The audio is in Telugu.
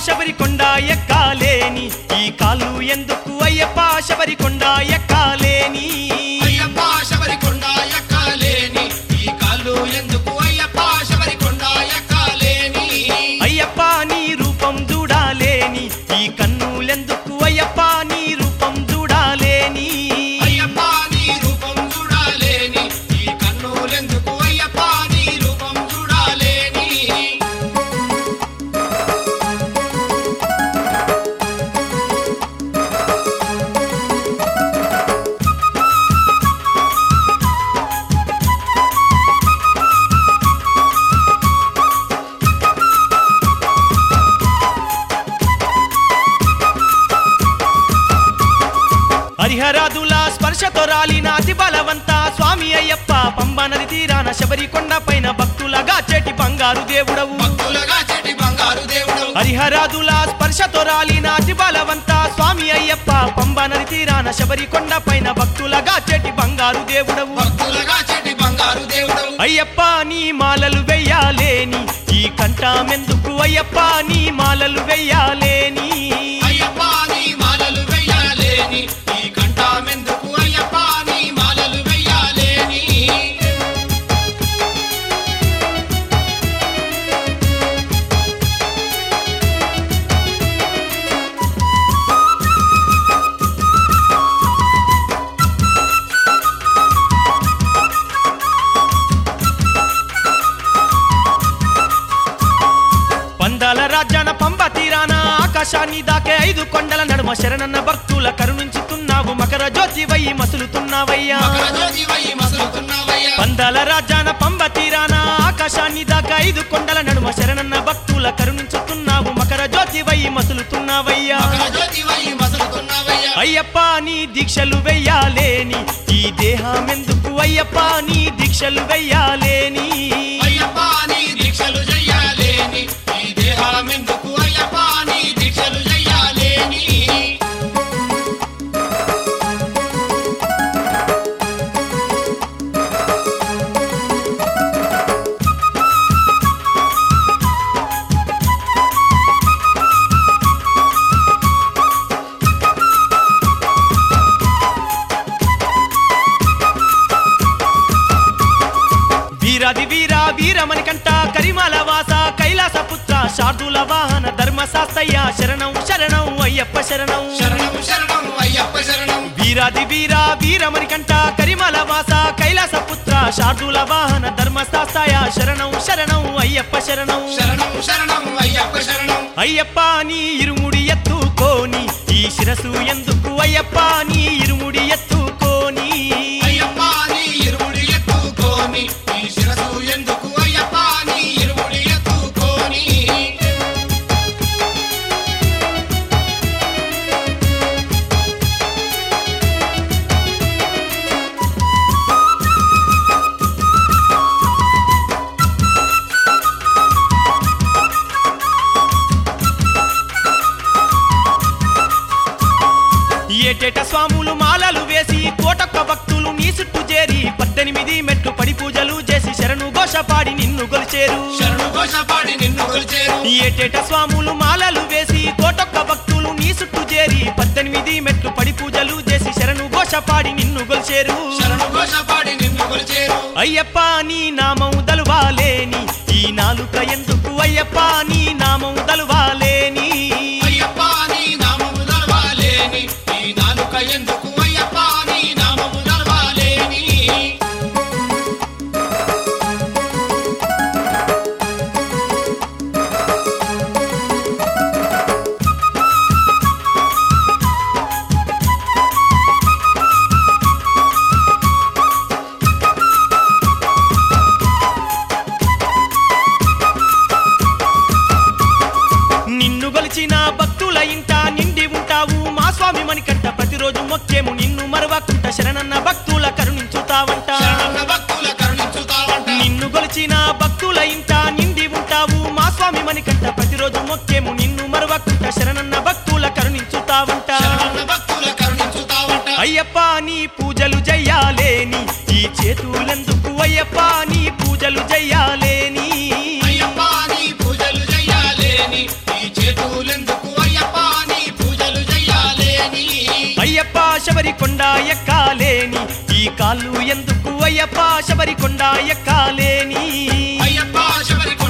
శబరికొండ ఎక్కాలేని ఈ కాళ్ళు ఎందుకు అయ్యప్ప శబరికొండ ఎక్కాలేని అయ్యప్ప శబరికొండ ఎక్కాలేని ఈ కాళ్ళు ఎందుకు అయ్యప్ప శబరికొండ ఎక్కాలేని అయ్యప్ప నీ రూపం చూడాలేని ఈ కన్నులెందుకు అయ్యప్ప నీ రూపం చూడాలేని అయ్యప్ప నీ రూపం చూడాలేని ఈ కన్నులెందుకు అయ్యప్ప నీ రూపం చూడాలేని హరిహరాదుల స్పర్శతో రాలిన అతి బలవంత స్వామి అయ్యప్ప పంబ నది తీరాన శబరికొండ పైన భక్తులగా చెటి బంగారు దేవుడవు భక్తులగా చెటి బంగారు దేవుడు హరిహరాదుల స్పర్శతో రాలిన అతి బలవంత స్వామి అయ్యప్ప పంబ నది తీరాన శబరికొండ పైన భక్తులగా చెటి బంగారు దేవుడవు భక్తులగా చెటి బంగారు దేవుడు అయ్యప్ప నీ మాలలు వెయ్యాలేని ఈ కంఠమెందుకు అయ్యప్ప నీ మాలలు వెయ్యాలేని అయ్యప్ప నీ మాలలు వెయ్యాలేని ఈ కంఠమెందుకు అయ్యప్ప నీ మాలలు వెయ్యాలేని పందాల రాజ్యాన పంబ తీరాన ఆకాశాన్ని దాకే ఐదు కొండల నడుమ శరణన్న భక్తుల కరుణించుతున్నావు మకర జ్యోతి వయ్యి మసులుతున్నావయ్యా మకర జ్యోతి వై మసలుతున్నావయ్యా పందాల రాజ్యాన పంబ తీరాన ఆకాశాన్ని దాకా ఐదు కొండల నడుమ శరణన్న భక్తుల కరుణించుతున్నావు మకర జ్యోతి వయ్యి మసులుతున్నావయ్యా మకర జ్యోతి వై మసలుతున్నావయ్యా అయ్యప్ప నీ దీక్షలు వెయ్యాలేని ఈ దేహమెందుకు అయ్యప్ప నీ దీక్షలు వెయ్యాలేని అయ్యప్ప నీ దీక్షలు చెయ్యాలేని ఈ దేహమెందుకు అయ్యప్ప నీ దీక్షలు చెయ్యాలేని వీరాది వీర వీరమణి కంట కరిమాల వాస కైలాస పుత్ర శార్దుల వాహన ధర్మశాస్త్రయ్య శరణం శరణం అయ్యప్ప శరణం శరణం శరణం అయ్యప్ప శరణం వీరాది వీర వీరమణి కంట కరిమాల వాస కైలాస పుత్ర శార్దుల వాహన ధర్మశాస్త్రయ శరణం శరణం అయ్యప్ప శరణం శరణం శరణం అయ్యప్ప శరణం అయ్యప్ప నీ ఇరుముడి ఎత్తుకోని ఈ శిరసు ఎందుకు అయ్యప్ప నీ ఇరుముడి ఎత్తుకోని అయ్యప్ప నీ ఇరుముడి ఎత్తుకోని ఈ శిరసు ఎందుకు అయ్యప్ప నీ ఇరుముడి ఎత్తుకోని ఏటేట స్వాములు మాలలు వేసి కోటొక్క భక్తులు నీ చుట్టూ చేరి పద్దెనిమిది మెట్లు పడి పూజలు చేసి శరణు ఘోష పాడి నిన్ను గొలిచేరు శరణు ఘోష పాడి నిన్ను కొలిచేరు ఏటేట స్వాములు మాలలు వేసి కోటొక్క భక్తులు నీ చుట్టూ చేరి పద్దెనిమిది మెట్లు పడి పూజలు చేసి శరణు ఘోష పాడి నిన్ను గొలిచేరు శరణు ఘోష పాడి నిన్ను కొలిచేరు అయ్యప్ప నీ నామం దలువాలేని ఈ నాలుక ఎందుకు అయ్యప్ప నీ నామం దలువాలేని అయ్యప్ప నీ నామము నడవాలేని ఈ నాలుక ఎందుకు అయ్యప్ప నీ నామము నడవాలేని నిన్ను గొలిచిన భక్తుల ఇంట నిండి ఉంటావు మా స్వామి మణికంట ప్రతిరోజు మొక్కేము నిన్ను మరవకుంట శరణన్న భక్తుల కరుణించుతావంట శరణన్న భక్తుల కరుణించుతావంట నిన్ను గొలిచిన భక్తుల ఇంట నిండి ఉంటావు మా స్వామి మణికంట ప్రతిరోజు మొక్కేము నిన్ను మరవకుంట శరణన్న భక్తుల కరుణించుతావంట శరణన్న భక్తుల కరుణించుతావంట అయ్యప్ప నీ పూజలు జయ్యాలేని ఈ చేతులెందుకు అయ్యప్ప నీ పూజలు జయ్యాలేని అయ్యప్ప నీ పూజలు చెయ్యాలేని ఈ చేతులెందుకు శబరి కొండ ఎక్కాలేని ఈ కాళ్ళు ఎందుకు అయ్యప్ప శబరి కొండ ఎక్కాలేని అయ్యప్ప శబరి